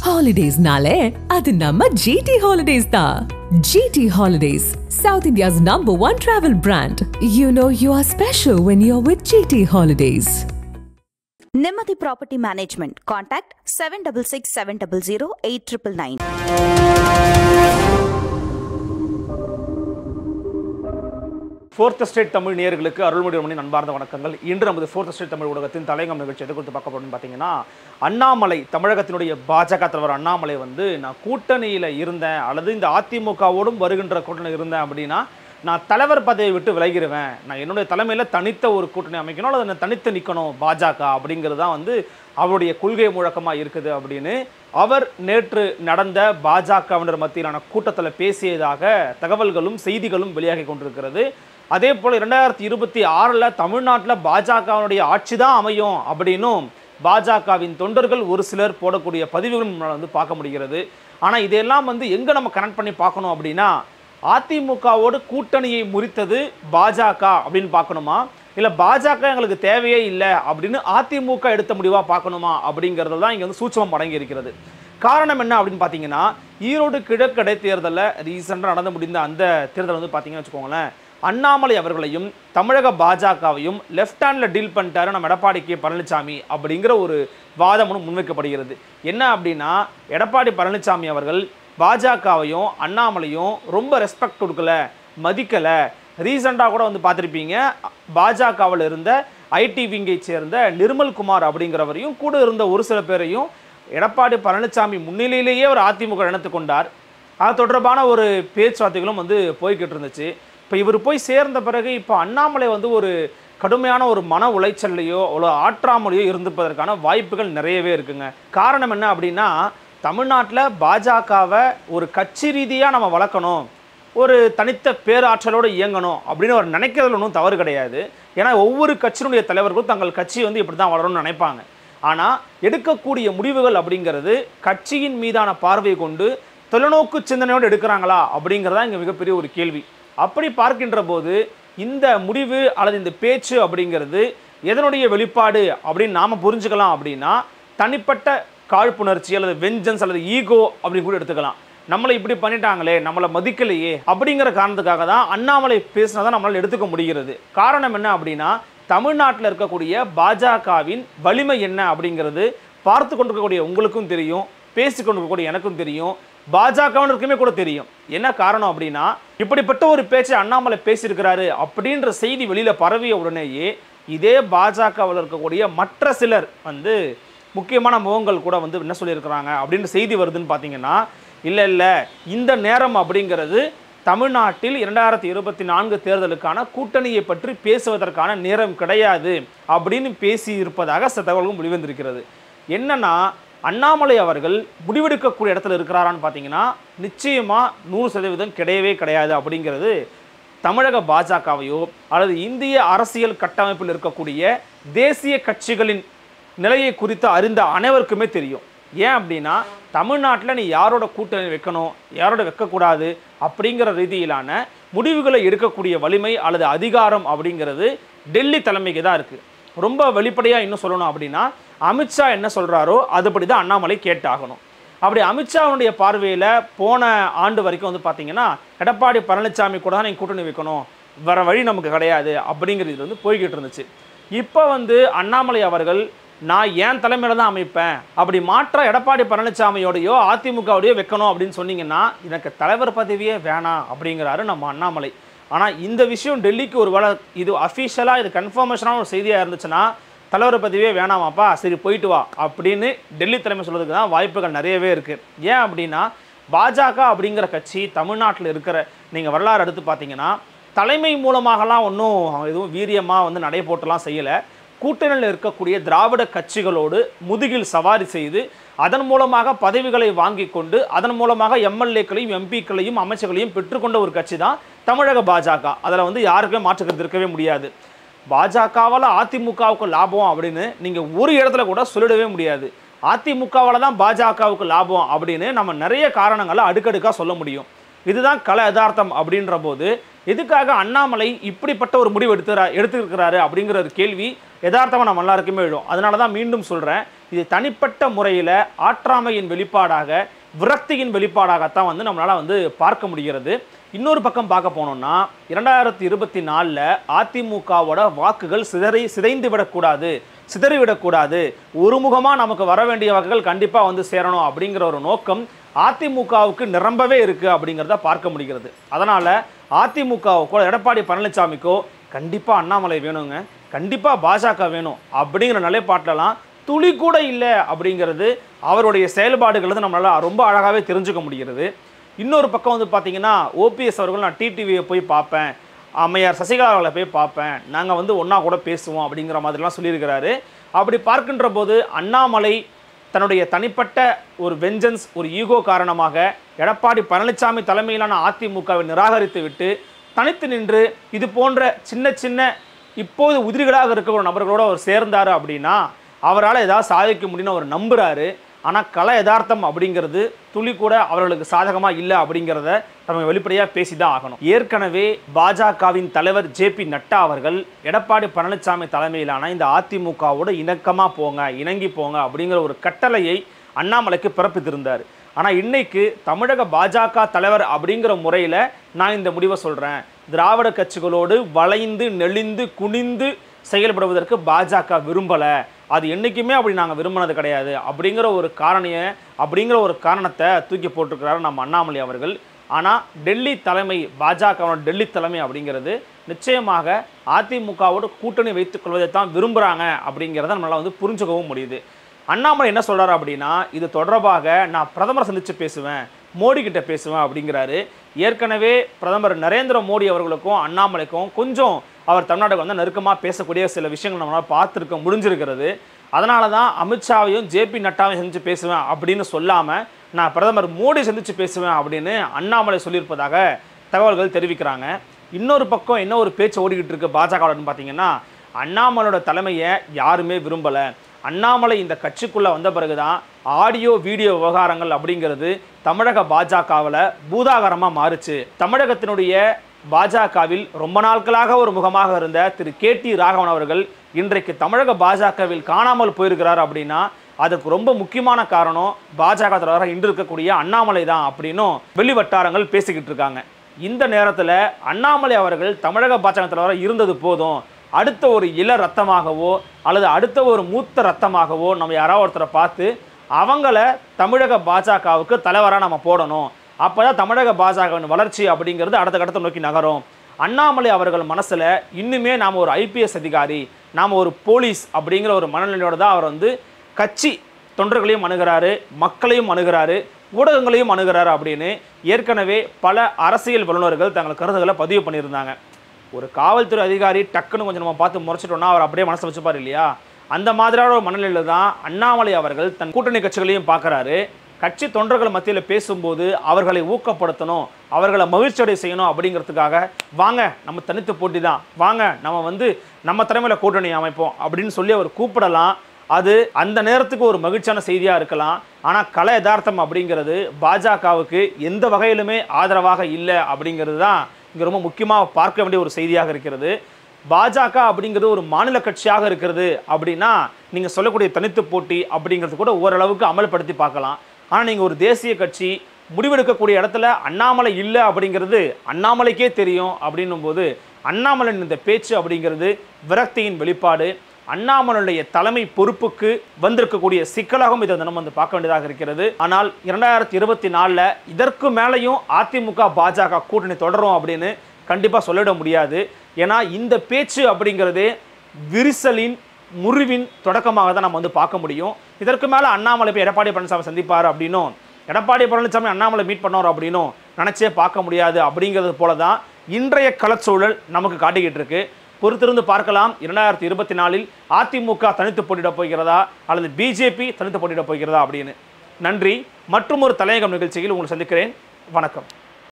ஹாலிடேஸ்னாலே அது நம்ம ஜிடி ஹாலிடேஸ் தான் GT holidays South India's number one travel brand you know you are special when you are with GT holidays நிம்மதி property management contact seven double six seven double zero eight triple nine fourth state Tamil நேயர்களுக்கு அருள்மொழி மணி அன்பார்ந்த வணக்கங்கள் இன்று நமது fourth state Tamil ஊடகத்தின் தலைங்கம் நிகழ்ச்சி எது குறித்து பார்க்க போறோம்னு பார்த்தீங்கன்னா அண்ணாமலை தமிழகத்தினுடைய பாஜக தலைவர் அண்ணாமலை வந்து நான் கூட்டணியில் இருந்தேன் அல்லது இந்த அதிமுகவோடும் வருகின்ற கூட்டணி இருந்தேன் அப்படின்னா நான் தலைவர் பதவியை விட்டு விலகிடுவேன் நான் என்னுடைய தலைமையில் தனித்த ஒரு கூட்டணி அமைக்கணும் அல்லது நான் தனித்து நிற்கணும் பாஜக அப்படிங்கிறது தான் வந்து அவருடைய கொள்கை முழக்கமாக இருக்குது அப்படின்னு அவர் நேற்று நடந்த பாஜகவினர் மத்தியிலான கூட்டத்தில் பேசியதாக தகவல்களும் செய்திகளும் வெளியாகி கொண்டிருக்கிறது அதே போல் இரண்டாயிரத்தி இருபத்தி ஆறில் தமிழ்நாட்டில் பாஜகவினுடைய ஆட்சி தான் அமையும் அப்படின்னும் பாஜகவின் தொண்டர்கள் ஒரு சிலர் போடக்கூடிய பதிவுகள் நம்மளால் வந்து பார்க்க முடிகிறது ஆனால் இதையெல்லாம் வந்து எங்கே நம்ம கனெக்ட் பண்ணி பார்க்கணும் அப்படின்னா அதிமுகவோடு கூட்டணியை முறித்தது பாஜக அப்படின்னு பார்க்கணுமா இல்லை பாஜக எங்களுக்கு தேவையே இல்லை அப்படின்னு அதிமுக எடுத்த முடிவாக பார்க்கணுமா அப்படிங்கிறது தான் இங்கே வந்து சூட்சமம் அடங்கி இருக்கிறது காரணம் என்ன அப்படின்னு பார்த்தீங்கன்னா ஈரோடு கிழக்கடை தேர்தலில் ரீசெண்டாக நடந்து முடிந்த அந்த தேர்தல் வந்து பார்த்தீங்கன்னு வச்சுக்கோங்களேன் அண்ணாமலை அவர்களையும் தமிழக பாஜகவையும் லெஃப்ட் ஹேண்டில் டீல் பண்ணிட்டாரு நம்ம எடப்பாடி கே பழனிசாமி அப்படிங்கிற ஒரு வாதம் ஒன்று முன்வைக்கப்படுகிறது என்ன அப்படின்னா எடப்பாடி பழனிசாமி அவர்கள் பாஜகவையும் அண்ணாமலையும் ரொம்ப ரெஸ்பெக்ட் கொடுக்கல மதிக்கலை ரீசெண்டாக கூட வந்து பார்த்துருப்பீங்க பாஜகவில் இருந்த ஐடி விங்கை சேர்ந்த நிர்மல் குமார் அப்படிங்கிறவரையும் கூட இருந்த ஒரு சில பேரையும் எடப்பாடி பழனிசாமி முன்னிலையிலேயே ஒரு அதிமுக இணைத்து கொண்டார் அது தொடர்பான ஒரு பேச்சுவார்த்தைகளும் வந்து போய்கிட்டு இருந்துச்சு இப்போ இவர் போய் சேர்ந்த பிறகு இப்போ அண்ணாமலை வந்து ஒரு கடுமையான ஒரு மன உளைச்சல்லையோ ஒரு ஆற்றாமலையோ இருந்திருப்பதற்கான வாய்ப்புகள் நிறையவே இருக்குங்க காரணம் என்ன அப்படின்னா தமிழ்நாட்டில் பாஜகவை ஒரு கட்சி ரீதியாக நம்ம வளர்க்கணும் ஒரு தனித்த பேராற்றலோடு இயங்கணும் அப்படின்னு அவர் நினைக்கிறதுல ஒன்றும் தவறு கிடையாது ஏன்னா ஒவ்வொரு கட்சியினுடைய தலைவர்களும் தங்கள் கட்சி வந்து இப்படி தான் வளரணும்னு நினைப்பாங்க ஆனால் எடுக்கக்கூடிய முடிவுகள் அப்படிங்கிறது கட்சியின் மீதான பார்வை கொண்டு தொலைநோக்கு சிந்தனையோடு எடுக்கிறாங்களா அப்படிங்கிறதா இங்கே மிகப்பெரிய ஒரு கேள்வி அப்படி பார்க்கின்ற போது இந்த முடிவு அல்லது இந்த பேச்சு அப்படிங்கிறது எதனுடைய வெளிப்பாடு அப்படின்னு நாம் புரிஞ்சுக்கலாம் அப்படின்னா தனிப்பட்ட காழ்ப்புணர்ச்சி அல்லது வெஞ்சன்ஸ் அல்லது ஈகோ அப்படின்னு கூட எடுத்துக்கலாம் நம்மளை இப்படி பண்ணிட்டாங்களே நம்மளை மதிக்கலையே அப்படிங்கிற காரணத்துக்காக தான் அண்ணாமலை பேசினதை நம்மளால் எடுத்துக்க முடிகிறது காரணம் என்ன அப்படின்னா தமிழ்நாட்டில் இருக்கக்கூடிய பாஜகவின் வலிமை என்ன அப்படிங்கிறது பார்த்து கொண்டிருக்கக்கூடிய உங்களுக்கும் தெரியும் பேசி கொண்டிருக்கக்கூடிய எனக்கும் தெரியும் பாஜகவினருக்குமே கூட தெரியும் என்ன காரணம் அப்படின்னா இப்படிப்பட்ட ஒரு பேச்சை அண்ணாமலை பேசியிருக்கிறாரு அப்படின்ற செய்தி வெளியில பரவிய உடனேயே இதே பாஜகவில் இருக்கக்கூடிய மற்ற சிலர் வந்து முக்கியமான முகங்கள் கூட வந்து என்ன சொல்லியிருக்கிறாங்க அப்படின்ற செய்தி வருதுன்னு பார்த்தீங்கன்னா இல்லை இல்லை இந்த நேரம் அப்படிங்கிறது தமிழ்நாட்டில் இரண்டாயிரத்தி இருபத்தி நான்கு தேர்தலுக்கான கூட்டணியை பற்றி பேசுவதற்கான நேரம் கிடையாது அப்படின்னு பேசி இருப்பதாக சில தகவல்களும் வெளிவந்திருக்கிறது என்னன்னா அண்ணாமலை அவர்கள் முடிவெடுக்கக்கூடிய இடத்துல இருக்கிறாரான்னு பார்த்தீங்கன்னா நிச்சயமாக நூறு சதவீதம் கிடையவே கிடையாது அப்படிங்கிறது தமிழக பாஜகவையோ அல்லது இந்திய அரசியல் கட்டமைப்பில் இருக்கக்கூடிய தேசிய கட்சிகளின் நிலையை குறித்து அறிந்த அனைவருக்குமே தெரியும் ஏன் அப்படின்னா தமிழ்நாட்டில் நீ யாரோட கூட்டணி வைக்கணும் யாரோட வைக்கக்கூடாது அப்படிங்கிற ரீதியிலான முடிவுகளை எடுக்கக்கூடிய வலிமை அல்லது அதிகாரம் அப்படிங்கிறது டெல்லி தலைமைக்கு தான் இருக்குது ரொம்ப வெளிப்படையாக இன்னும் சொல்லணும் அப்படின்னா அமித்ஷா என்ன சொல்கிறாரோ அதுபடி தான் அண்ணாமலை கேட்டாகணும் அப்படி அமித்ஷாவுடைய பார்வையில் போன ஆண்டு வரைக்கும் வந்து பார்த்தீங்கன்னா எடப்பாடி பழனிசாமி கூட தான் நீங்கள் கூட்டணி வைக்கணும் வர வழி நமக்கு கிடையாது அப்படிங்கிறது வந்து போய்கிட்டு இருந்துச்சு இப்போ வந்து அண்ணாமலை அவர்கள் நான் என் தலைமையில தான் அமைப்பேன் அப்படி மாற்ற எடப்பாடி பழனிசாமியோடையோ அதிமுகவோடையோ வைக்கணும் அப்படின்னு சொன்னீங்கன்னா எனக்கு தலைவர் பதவியே வேணாம் அப்படிங்கிறாரு நம்ம அண்ணாமலை ஆனால் இந்த விஷயம் டெல்லிக்கு ஒரு வேளை இது அஃபிஷியலாக இது கன்ஃபர்மேஷனான ஒரு செய்தியாக இருந்துச்சுன்னா தலைவர் பதவியே வேணாமாப்பா சரி போயிட்டு வா அப்படின்னு டெல்லி தலைமை சொல்றதுக்கு தான் வாய்ப்புகள் நிறையவே இருக்குது ஏன் அப்படின்னா பாஜக அப்படிங்கிற கட்சி தமிழ்நாட்டில் இருக்கிற நீங்கள் வரலாறு எடுத்து பார்த்தீங்கன்னா தலைமை மூலமாகலாம் ஒன்றும் எதுவும் வீரியமாக வந்து நடை போட்டுலாம் செய்யலை கூட்டணியில் இருக்கக்கூடிய திராவிட கட்சிகளோடு முதுகில் சவாரி செய்து அதன் மூலமாக பதவிகளை வாங்கி கொண்டு அதன் மூலமாக எம்எல்ஏக்களையும் எம்பிக்களையும் அமைச்சர்களையும் பெற்றுக்கொண்ட ஒரு கட்சி தான் தமிழக பாஜக அதில் வந்து யாருக்குமே மாற்றுக்கிறது இருக்கவே முடியாது பாஜகவால் அதிமுகவுக்கு லாபம் அப்படின்னு நீங்கள் ஒரு இடத்துல கூட சொல்லிடவே முடியாது அதிமுகவால் தான் பாஜகவுக்கு லாபம் அப்படின்னு நம்ம நிறைய காரணங்களை அடுக்கடுக்காக சொல்ல முடியும் இதுதான் கல யதார்த்தம் அப்படின்ற போது எதுக்காக அண்ணாமலை இப்படிப்பட்ட ஒரு முடிவு எடுத்துறா எடுத்துருக்கிறாரு அப்படிங்கிற ஒரு கேள்வி யதார்த்தமாக நம்ம எல்லாருக்குமே எழும் அதனால தான் மீண்டும் சொல்கிறேன் இது தனிப்பட்ட முறையில் ஆற்றாமையின் வெளிப்பாடாக விரக்தியின் வெளிப்பாடாகத்தான் வந்து நம்மளால் வந்து பார்க்க முடிகிறது இன்னொரு பக்கம் பார்க்க போனோம்னா இரண்டாயிரத்தி இருபத்தி நாலில் அதிமுகவோட வாக்குகள் சிதறி சிதைந்து விடக்கூடாது சிதறிவிடக்கூடாது ஒருமுகமாக நமக்கு வர வேண்டிய வாக்குகள் கண்டிப்பாக வந்து சேரணும் அப்படிங்கிற ஒரு நோக்கம் அதிமுகவுக்கு நிரம்பவே இருக்கு அப்படிங்கிறத பார்க்க முடிகிறது அதனால அதிமுகவுக்கோ எடப்பாடி பழனிசாமிக்கோ கண்டிப்பாக அண்ணாமலை வேணுங்க கண்டிப்பாக பாஜக வேணும் அப்படிங்கிற நிலைப்பாட்டிலலாம் துளி கூட இல்லை அப்படிங்கிறது அவருடைய செயல்பாடுகள் வந்து நம்மளால ரொம்ப அழகாகவே தெரிஞ்சுக்க முடிகிறது இன்னொரு பக்கம் வந்து பார்த்தீங்கன்னா ஓபிஎஸ் அவர்கள் நான் டிடிவியை போய் பார்ப்பேன் அம்மையார் சசிகலா அவர்களை போய் பார்ப்பேன் நாங்கள் வந்து ஒன்றா கூட பேசுவோம் அப்படிங்கிற மாதிரிலாம் சொல்லியிருக்கிறாரு அப்படி பார்க்கின்ற போது அண்ணாமலை தன்னுடைய தனிப்பட்ட ஒரு வெஞ்சன்ஸ் ஒரு ஈகோ காரணமாக எடப்பாடி பழனிசாமி தலைமையிலான அதிமுகவை நிராகரித்து விட்டு தனித்து நின்று இது போன்ற சின்ன சின்ன இப்போது உதிரிகளாக இருக்கிற ஒரு நபர்களோட அவர் சேர்ந்தார் அப்படின்னா அவரால் ஏதாவது சாதிக்க முடியும்னு அவர் நம்புறாரு ஆனால் கல யதார்த்தம் அப்படிங்கிறது துளி கூட அவர்களுக்கு சாதகமாக இல்லை அப்படிங்கிறத நம்ம வெளிப்படையாக பேசி தான் ஆகணும் ஏற்கனவே பாஜகவின் தலைவர் ஜே பி நட்டா அவர்கள் எடப்பாடி பழனிசாமி தலைமையிலான இந்த அதிமுகவோட இணக்கமாக போங்க இணங்கி போங்க அப்படிங்கிற ஒரு கட்டளையை அண்ணாமலைக்கு பிறப்பித்திருந்தார் ஆனால் இன்னைக்கு தமிழக பாஜக தலைவர் அப்படிங்கிற முறையில் நான் இந்த முடிவை சொல்கிறேன் திராவிட கட்சிகளோடு வளைந்து நெளிந்து குனிந்து செயல்படுவதற்கு பாஜக விரும்பலை அது என்றைக்குமே அப்படி நாங்கள் விரும்பினது கிடையாது அப்படிங்கிற ஒரு காரணிய அப்படிங்கிற ஒரு காரணத்தை தூக்கி போட்டிருக்கிறாரு நம்ம அண்ணாமலை அவர்கள் ஆனால் டெல்லி தலைமை பாஜகவோட டெல்லி தலைமை அப்படிங்கிறது நிச்சயமாக அதிமுகவோடு கூட்டணி வைத்துக் கொள்வதை தான் விரும்புகிறாங்க அப்படிங்கிறத நம்மளால் வந்து புரிஞ்சுக்கவும் முடியுது அண்ணாமலை என்ன சொல்றாரு அப்படின்னா இது தொடர்பாக நான் பிரதமரை சந்தித்து பேசுவேன் மோடி கிட்ட பேசுவேன் அப்படிங்கிறாரு ஏற்கனவே பிரதமர் நரேந்திர மோடி அவர்களுக்கும் அண்ணாமலைக்கும் கொஞ்சம் அவர் தமிழ்நாட்டுக்கு வந்து நெருக்கமாக பேசக்கூடிய சில விஷயங்கள் நம்மளால் பார்த்துருக்க முடிஞ்சிருக்கிறது அதனால தான் அமித்ஷாவையும் ஜேபி நட்டாவையும் சந்தித்து பேசுவேன் அப்படின்னு சொல்லாமல் நான் பிரதமர் மோடி சந்தித்து பேசுவேன் அப்படின்னு அண்ணாமலை சொல்லியிருப்பதாக தகவல்கள் தெரிவிக்கிறாங்க இன்னொரு பக்கம் என்ன ஒரு பேச்சு ஓடிக்கிட்டு இருக்கு பாஜகவுடன் பார்த்தீங்கன்னா அண்ணாமலையோட தலைமையை யாருமே விரும்பலை அண்ணாமலை இந்த கட்சிக்குள்ளே வந்த பிறகுதான் ஆடியோ வீடியோ விவகாரங்கள் அப்படிங்கிறது தமிழக பாஜகவில் பூதாகரமாக மாறுச்சு தமிழகத்தினுடைய பாஜகவில் ரொம்ப நாட்களாக ஒரு முகமாக இருந்த திரு கே டி ராகவன் அவர்கள் இன்றைக்கு தமிழக பாஜகவில் காணாமல் போயிருக்கிறார் அப்படின்னா அதுக்கு ரொம்ப முக்கியமான காரணம் பாஜக தலைவராக இன்று இருக்கக்கூடிய அண்ணாமலை தான் அப்படின்னும் வெளி வட்டாரங்கள் பேசிக்கிட்டு இருக்காங்க இந்த நேரத்தில் அண்ணாமலை அவர்கள் தமிழக பாஜக தலைவராக இருந்தது போதும் அடுத்த ஒரு இள ரத்தமாகவோ அல்லது அடுத்த ஒரு மூத்த ரத்தமாகவோ நம்ம யாராவது ஒருத்தரை பார்த்து அவங்கள தமிழக பாஜகவுக்கு தலைவராக நம்ம போடணும் அப்போ தான் தமிழக பாஜகவின் வளர்ச்சி அப்படிங்கிறது அடுத்த கட்டத்தை நோக்கி நகரும் அண்ணாமலை அவர்கள் மனசில் இன்னுமே நாம் ஒரு ஐபிஎஸ் அதிகாரி நாம் ஒரு போலீஸ் அப்படிங்கிற ஒரு மனநிலையோட தான் அவர் வந்து கட்சி தொண்டர்களையும் அணுகிறாரு மக்களையும் அணுகிறாரு ஊடகங்களையும் அணுகிறாரு அப்படின்னு ஏற்கனவே பல அரசியல் வல்லுநர்கள் தங்கள் கருத்துக்களை பதிவு பண்ணியிருந்தாங்க ஒரு காவல்துறை அதிகாரி டக்குன்னு கொஞ்சம் நம்ம பார்த்து முறைச்சிட்டோம்னா அவர் அப்படியே மனசில் வச்சுப்பார் இல்லையா அந்த மாதிரியான ஒரு மனநிலையில் தான் அண்ணாமலை அவர்கள் தன் கூட்டணி கட்சிகளையும் பார்க்குறாரு கட்சி தொண்டர்கள் மத்தியில் பேசும்போது அவர்களை ஊக்கப்படுத்தணும் அவர்களை மகிழ்ச்சியடை செய்யணும் அப்படிங்கிறதுக்காக வாங்க நம்ம தனித்து போட்டி தான் வாங்க நம்ம வந்து நம்ம தலைமையில் கூட்டணி அமைப்போம் அப்படின்னு சொல்லி அவர் கூப்பிடலாம் அது அந்த நேரத்துக்கு ஒரு மகிழ்ச்சியான செய்தியாக இருக்கலாம் ஆனால் கலை யதார்த்தம் அப்படிங்கிறது பாஜகவுக்கு எந்த வகையிலுமே ஆதரவாக இல்லை அப்படிங்கிறது தான் இங்கே ரொம்ப முக்கியமாக பார்க்க வேண்டிய ஒரு செய்தியாக இருக்கிறது பாஜக அப்படிங்கிறது ஒரு மாநில கட்சியாக இருக்கிறது அப்படின்னா நீங்கள் சொல்லக்கூடிய தனித்து போட்டி அப்படிங்கிறது கூட ஓரளவுக்கு அமல்படுத்தி பார்க்கலாம் ஆனால் நீங்கள் ஒரு தேசிய கட்சி முடிவெடுக்கக்கூடிய இடத்துல அண்ணாமலை இல்லை அப்படிங்கிறது அண்ணாமலைக்கே தெரியும் அப்படின்னும் போது அண்ணாமலையின் இந்த பேச்சு அப்படிங்கிறது விரக்தியின் வெளிப்பாடு அண்ணாமலையுடைய தலைமை பொறுப்புக்கு வந்திருக்கக்கூடிய சிக்கலாகவும் இதை நம்ம வந்து பார்க்க வேண்டியதாக இருக்கிறது ஆனால் இரண்டாயிரத்தி இருபத்தி நாலில் இதற்கு மேலேயும் அதிமுக பாஜக கூட்டணி தொடரும் அப்படின்னு கண்டிப்பாக சொல்லிட முடியாது ஏன்னா இந்த பேச்சு அப்படிங்கிறது விரிசலின் முறிவின் தொடக்கமாக தான் நம்ம வந்து பார்க்க முடியும் இதற்கு மேலே அண்ணாமலை போய் எடப்பாடி பழனிசாமி சந்திப்பார் அப்படின்னும் எடப்பாடி பழனிசாமி அண்ணாமலை மீட் பண்ணோம் அப்படின்னும் நினச்சே பார்க்க முடியாது அப்படிங்கிறது போல தான் இன்றைய களச்சூழல் நமக்கு காட்டிக்கிட்டு இருக்கு பொறுத்திருந்து பார்க்கலாம் இரண்டாயிரத்தி இருபத்தி நாலில் அதிமுக தனித்து போட்டியிடப் போகிறதா அல்லது பிஜேபி தனித்து போட்டியிடப் போகிறதா அப்படின்னு நன்றி மற்றும் ஒரு தலையங்கம் நிகழ்ச்சியில் உங்களை சந்திக்கிறேன் வணக்கம்